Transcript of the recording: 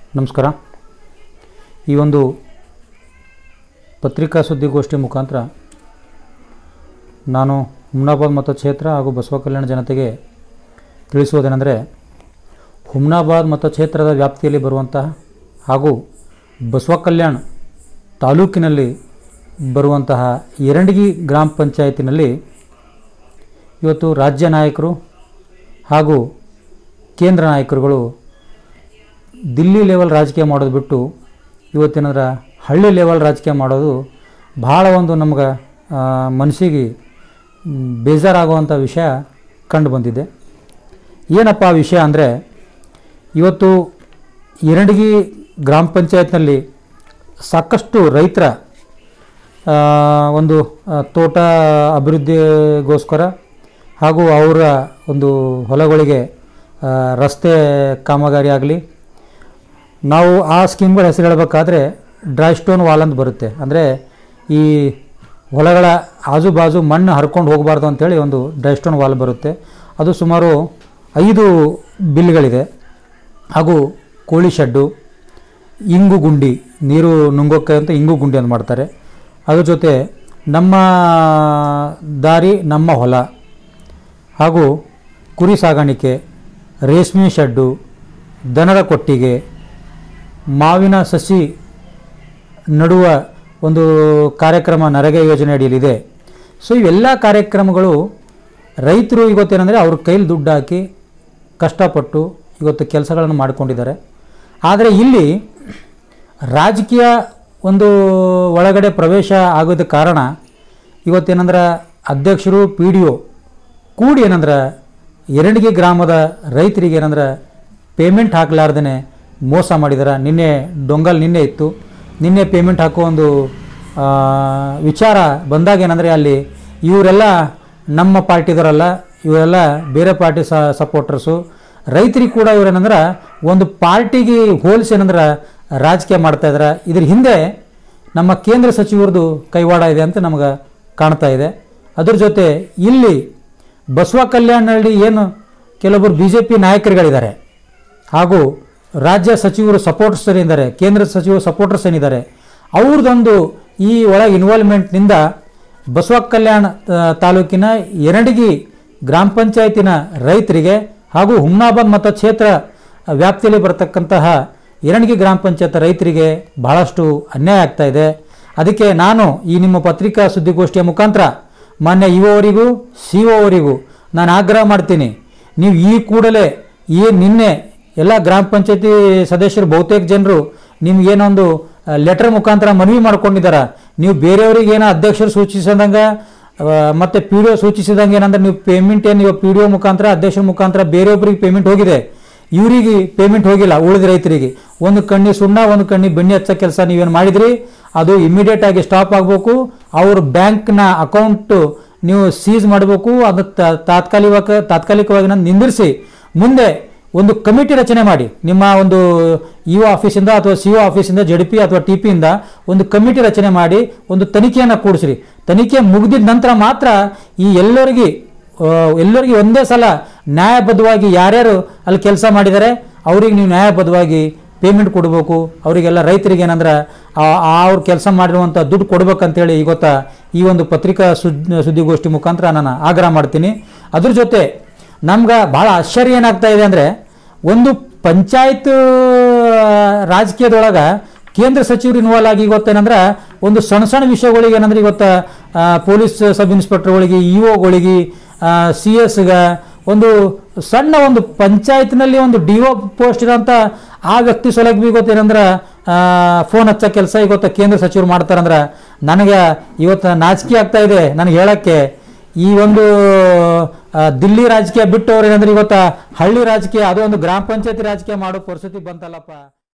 ನಮಸ್ಕಾರ ಈ ಒಂದು ಪತ್ರಿಕಾ ಸುದ್ದಿಗೋಷ್ಠಿ ಮುಖಾಂತರ ನಾನು ಹುಮ್ನಾಬಾದ್ ಮತಕ್ಷೇತ್ರ ಹಾಗೂ ಬಸವ ಕಲ್ಯಾಣ ಜನತೆಗೆ ತಿಳಿಸುವುದೇನೆಂದರೆ ಹುಮ್ನಾಬಾದ್ ಮತಕ್ಷೇತ್ರದ ವ್ಯಾಪ್ತಿಯಲ್ಲಿ ಬರುವಂತಹ ಹಾಗೂ ಬಸವ ಕಲ್ಯಾಣ ತಾಲೂಕಿನಲ್ಲಿ ಬರುವಂತಹ ಎರಡಗಿ ಗ್ರಾಮ ಪಂಚಾಯತಿನಲ್ಲಿ ಇವತ್ತು ರಾಜ್ಯ ನಾಯಕರು ಹಾಗೂ ಕೇಂದ್ರ ನಾಯಕರುಗಳು ದಿಲ್ಲಿ ಲೆವೆಲ್ ರಾಜಕೀಯ ಮಾಡೋದು ಬಿಟ್ಟು ಇವತ್ತೇನಂದ್ರೆ ಹಳ್ಳಿ ಲೆವೆಲ್ ರಾಜಕೀಯ ಮಾಡೋದು ಭಾಳ ಒಂದು ನಮ್ಗೆ ಮನಸ್ಸಿಗೆ ಮ್, ಬೇಜಾರಾಗುವಂಥ ವಿಷಯ ಕಂಡು ಬಂದಿದೆ ಏನಪ್ಪ ಆ ವಿಷಯ ಅಂದರೆ ಇವತ್ತು ಎರಡಗಿ ಗ್ರಾಮ ಪಂಚಾಯತ್ನಲ್ಲಿ ಸಾಕಷ್ಟು ರೈತರ ಆ, ಒಂದು ಆ, ತೋಟ ಅಭಿವೃದ್ಧಿಗೋಸ್ಕರ ಹಾಗೂ ಅವರ ಒಂದು ಹೊಲಗಳಿಗೆ ಆ, ರಸ್ತೆ ಕಾಮಗಾರಿ ಆಗಲಿ ನಾವು ಆ ಸ್ಕೀಮ್ಗಳ ಹೆಸರು ಹೇಳಬೇಕಾದ್ರೆ ಡ್ರೈ ಸ್ಟೋನ್ ವಾಲ್ ಅಂತ ಬರುತ್ತೆ ಅಂದರೆ ಈ ಹೊಲಗಳ ಆಜು ಬಾಜು ಮಣ್ಣು ಹರ್ಕೊಂಡು ಹೋಗಬಾರ್ದು ಅಂತೇಳಿ ಒಂದು ಡ್ರೈ ಸ್ಟೋನ್ ವಾಲ್ ಬರುತ್ತೆ ಅದು ಸುಮಾರು ಐದು ಬಿಲ್ಗಳಿದೆ ಹಾಗೂ ಕೋಳಿ ಶೆಡ್ಡು ಇಂಗು ಗುಂಡಿ ನೀರು ನುಂಗೋಕ್ಕೆ ಅಂತ ಇಂಗು ಗುಂಡಿ ಅಂತ ಮಾಡ್ತಾರೆ ಅದ್ರ ಜೊತೆ ನಮ್ಮ ದಾರಿ ನಮ್ಮ ಹೊಲ ಹಾಗೂ ಕುರಿ ಸಾಗಾಣಿಕೆ ರೇಷ್ಮೆ ಶೆಡ್ಡು ದನದ ಕೊಟ್ಟಿಗೆ ಮಾವಿನ ಸಸಿ ನಡುವ ಒಂದು ಕಾರ್ಯಕ್ರಮ ನರೇಗಾ ಯೋಜನೆ ಅಡಿಯಲ್ಲಿದೆ ಸೊ ಇವೆಲ್ಲ ಕಾರ್ಯಕ್ರಮಗಳು ರೈತರು ಇವತ್ತೇನೆಂದರೆ ಅವ್ರ ಕೈಲಿ ದುಡ್ಡು ಹಾಕಿ ಕಷ್ಟಪಟ್ಟು ಇವತ್ತು ಕೆಲಸಗಳನ್ನು ಮಾಡಿಕೊಂಡಿದ್ದಾರೆ ಆದರೆ ಇಲ್ಲಿ ರಾಜಕೀಯ ಒಂದು ಒಳಗಡೆ ಪ್ರವೇಶ ಆಗೋದ ಕಾರಣ ಇವತ್ತೇನಂದ್ರೆ ಅಧ್ಯಕ್ಷರು ಪಿ ಡಿ ಒ ಕೂಡಿ ಏನಂದ್ರೆ ಎರಡಗಿ ಗ್ರಾಮದ ರೈತರಿಗೆ ಏನಂದ್ರೆ ಪೇಮೆಂಟ್ ಹಾಕಲಾರ್ದೇ ಮೋಸ ಮಾಡಿದಾರೆ ನಿನ್ನೆ ಡೊಂಗಲ್ ನಿನ್ನೆ ಇತ್ತು ನಿನ್ನೆ ಪೇಮೆಂಟ್ ಹಾಕೋ ಒಂದು ಆ, ವಿಚಾರ ಬಂದಾಗ ಏನಂದರೆ ಅಲ್ಲಿ ಇವರೆಲ್ಲ ನಮ್ಮ ಪಾರ್ಟಿದವರಲ್ಲ ಇವರೆಲ್ಲ ಬೇರೆ ಪಾರ್ಟಿ ಸ ಸಪೋರ್ಟರ್ಸು ರೈತರಿಗೆ ಕೂಡ ಇವರೇನಂದ್ರೆ ಒಂದು ಪಾರ್ಟಿಗೆ ಹೋಲಿಸಿ ಏನಂದ್ರೆ ರಾಜಕೀಯ ಮಾಡ್ತಾ ಇದ್ದಾರೆ ಇದ್ರ ಹಿಂದೆ ನಮ್ಮ ಕೇಂದ್ರ ಸಚಿವರದು ಕೈವಾಡ ಇದೆ ಅಂತ ನಮಗೆ ಕಾಣ್ತಾ ಇದೆ ಅದ್ರ ಜೊತೆ ಇಲ್ಲಿ ಬಸವ ಕಲ್ಯಾಣದಲ್ಲಿ ಏನು ಕೆಲವೊಬ್ಬರು ಬಿ ಜೆ ಪಿ ನಾಯಕರುಗಳಿದ್ದಾರೆ ಹಾಗೂ ರಾಜ್ಯ ಸಚಿವರು ಸಪೋರ್ಟರ್ಸ್ ಏನಿದ್ದಾರೆ ಕೇಂದ್ರ ಸಚಿವರು ಸಪೋರ್ಟರ್ಸ್ ಏನಿದ್ದಾರೆ ಅವ್ರದ್ದೊಂದು ಈ ಒಳಗೆ ಇನ್ವಾಲ್ವ್ಮೆಂಟ್ನಿಂದ ಬಸವ ಕಲ್ಯಾಣ ಆ, ತಾಲೂಕಿನ ಎರಡಗಿ ಗ್ರಾಮ ಪಂಚಾಯತಿನ ರೈತರಿಗೆ ಹಾಗೂ ಹುಮ್ನಾಬಾದ್ ಮತಕ್ಷೇತ್ರ ವ್ಯಾಪ್ತಿಯಲ್ಲಿ ಬರತಕ್ಕಂತಹ ಎರಡಗಿ ಗ್ರಾಮ ಪಂಚಾಯತ್ ರೈತರಿಗೆ ಬಹಳಷ್ಟು ಅನ್ಯಾಯ ಆಗ್ತಾ ಇದೆ ಅದಕ್ಕೆ ನಾನು ಈ ನಿಮ್ಮ ಪತ್ರಿಕಾ ಸುದ್ದಿಗೋಷ್ಠಿಯ ಮುಖಾಂತರ ಮಾನ್ಯ ಇವರಿಗೂ ಸಿ ಅವರಿಗೂ ನಾನು ಆಗ್ರಹ ಮಾಡ್ತೀನಿ ನೀವು ಈ ಕೂಡಲೇ ಈ ನಿನ್ನೆ ಎಲ್ಲ ಗ್ರಾಮ ಪಂಚಾಯತಿ ಸದಸ್ಯರು ಬಹುತೇಕ ಜನರು ನಿಮ್ಗೇನೊಂದು ಲೆಟರ್ ಮುಖಾಂತರ ಮನವಿ ಮಾಡ್ಕೊಂಡಿದ್ದಾರೆ ನೀವು ಬೇರೆಯವ್ರಿಗೆ ಏನೋ ಅಧ್ಯಕ್ಷರು ಸೂಚಿಸಿದಂಗೆ ಮತ್ತು ಪಿ ಡಿ ಒ ಸೂಚಿಸಿದಂಗೆ ಏನಂದ್ರೆ ನೀವು ಪೇಮೆಂಟ್ ಏನು ನೀವು ಪಿ ಡಿ ಒ ಮುಖಾಂತರ ಅಧ್ಯಕ್ಷರ ಮುಖಾಂತರ ಬೇರೆಯೊಬ್ಬರಿಗೆ ಪೇಮೆಂಟ್ ಹೋಗಿದೆ ಇವರಿಗೆ ಪೇಮೆಂಟ್ ಹೋಗಿಲ್ಲ ಉಳಿದ ರೈತರಿಗೆ ಒಂದು ಕಣ್ಣಿ ಸುಣ್ಣ ಒಂದು ಕಣ್ಣಿ ಬೆಣ್ಣೆ ಹಚ್ಚೋ ಕೆಲಸ ನೀವೇನು ಮಾಡಿದ್ರಿ ಅದು ಇಮಿಡಿಯೇಟ್ ಆಗಿ ಸ್ಟಾಪ್ ಆಗಬೇಕು ಅವ್ರ ಬ್ಯಾಂಕ್ನ ಅಕೌಂಟ್ ನೀವು ಸೀಸ್ ಮಾಡಬೇಕು ಅದು ತ- ತಾತ್ಕಾಲಿಕ ತಾತ್ಕಾಲಿಕವಾಗಿ ನಾನು ನಿಂದಿರಿಸಿ ಮುಂದೆ ಒಂದು ಕಮಿಟಿ ರಚನೆ ಮಾಡಿ ನಿಮ್ಮ ಒಂದು ಇಒ ಆಫೀಸಿಂದ ಅಥವಾ ಸಿ ಒ ಆಫೀಸಿಂದ ಜಡ್ ಪಿ ಅಥವಾ ಟಿ ಪಿಯಿಂದ ಒಂದು ಕಮಿಟಿ ರಚನೆ ಮಾಡಿ ಒಂದು ತನಿಖೆಯನ್ನು ಕೂಡಿಸ್ರಿ ತನಿಖೆ ಮುಗಿದಿದ ನಂತರ ಮಾತ್ರ ಈ ಎಲ್ಲರಿಗೆ ಆ, ಎಲ್ಲರಿಗೆ ಒಂದೇ ಸಲ ನ್ಯಾಯಬದ್ಧವಾಗಿ ಯಾರ್ಯಾರು ಅಲ್ಲಿ ಕೆಲಸ ಮಾಡಿದ್ದಾರೆ ಅವ್ರಿಗೆ ನೀವು ನ್ಯಾಯಬದ್ಧವಾಗಿ ಪೇಮೆಂಟ್ ಕೊಡಬೇಕು ಅವರಿಗೆಲ್ಲ ರೈತರಿಗೆ ಏನಂದ್ರೆ ಆ- ಆ ಅವ್ರು ಕೆಲಸ ಮಾಡಿರುವಂಥ ದುಡ್ಡು ಕೊಡ್ಬೇಕಂತೇಳಿ ಇವತ್ತ ಈ ಒಂದು ಪತ್ರಿಕಾ ಸುದ್ ಸುದ್ದಿಗೋಷ್ಠಿ ಮುಖಾಂತರ ನಾನು ಆಗ್ರಹ ಮಾಡ್ತೀನಿ ಅದ್ರ ಜೊತೆ ನಮ್ಗೆ ಭಾಳ ಆಶ್ಚರ್ಯ ಏನಾಗ್ತಾ ಇದೆ ಅಂದರೆ ಒಂದು ಪಂಚಾಯತ್ ರಾಜಕೀಯದೊಳಗೆ ಕೇಂದ್ರ ಸಚಿವರು ಇನ್ವಾಲ್ವ್ ಆಗಿ ಇವತ್ತೇನಂದ್ರೆ ಒಂದು ಸಣ್ಣ ಸಣ್ಣ ವಿಷಯಗಳಿಗೆ ಏನಂದ್ರೆ ಇವತ್ತು ಆ, ಪೊಲೀಸ್ ಸಬ್ ಇನ್ಸ್ಪೆಕ್ಟರ್ಗಳಿಗೆ ಇ ಒಗಳಿಗೆ ಸಿ ಎಸ್ಗೆ ಒಂದು ಸಣ್ಣ ಒಂದು ಪಂಚಾಯತ್ನಲ್ಲಿ ಒಂದು ಡಿ ಒ ಪೋಸ್ಟ್ ಇರೋಂಥ ಆ ವ್ಯಕ್ತಿ ಸಲುವಾಗಿ ಇವತ್ತೇನಂದ್ರೆ ಫೋನ್ ಹಚ್ಚೋ ಕೆಲಸ ಇವತ್ತು ಕೇಂದ್ರ ಸಚಿವರು ಮಾಡ್ತಾರಂದ್ರೆ ನನಗೆ ಇವತ್ತು ನಾಚಿಕೆ ಆಗ್ತಾ ಇದೆ ನನಗೆ ಹೇಳೋಕ್ಕೆ ಈ ಒಂದು ಆ, ದಿಲ್ಲಿ ರಾಜಕೀಯ ಬಿಟ್ಟು ಅವ್ರು ಏನಂದ್ರೆ ಇವತ್ತು ಹಳ್ಳಿ ರಾಜಕೀಯ ಅದು ಒಂದು ಗ್ರಾಮ ಪಂಚಾಯತಿ ರಾಜಕೀಯ ಮಾಡೋ ಪರಿಸ್ಥಿತಿ ಬಂತಲ್ಲಪ್ಪ